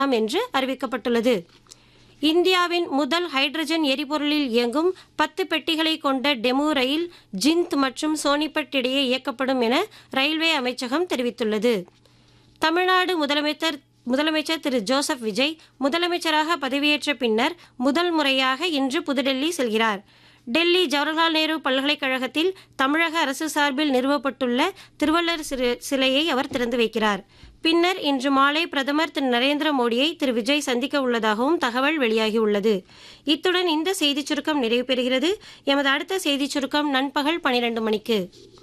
ஆம் என்று அறிவிக்கப்பட்டுள்ளது இந்தியாவின் முதல் ஹைட்ரஜன் எரிபொருளில் இயங்கும் பத்து பெட்டிகளை கொண்ட டெமு ரயில் ஜிந்த் மற்றும் சோனிபட் இடையே இயக்கப்படும் என ரயில்வே அமைச்சகம் தெரிவித்துள்ளது தமிழ்நாடு முதலமைச்சர் முதலமைச்சர் திரு ஜோசப் விஜய் முதலமைச்சராக பதவியேற்ற பின்னர் முதல் முறையாக இன்று புதுடெல்லி செல்கிறார் டெல்லி ஜவஹர்லால் நேரு பல்கலைக்கழகத்தில் தமிழக அரசு சார்பில் நிறுவப்பட்டுள்ள திருவள்ளுவர் சிறு- சிலையை அவர் திறந்து வைக்கிறார் பின்னர் இன்று மாலை பிரதமர் திரு நரேந்திர மோடியை திரு விஜய் சந்திக்க உள்ளதாகவும் தகவல் வெளியாகியுள்ளது இத்துடன் இந்த செய்திச் சுருக்கம் நிறைவு பெறுகிறது எமது அடுத்த செய்திச் சுருக்கம் நண்பகல் பனிரெண்டு மணிக்கு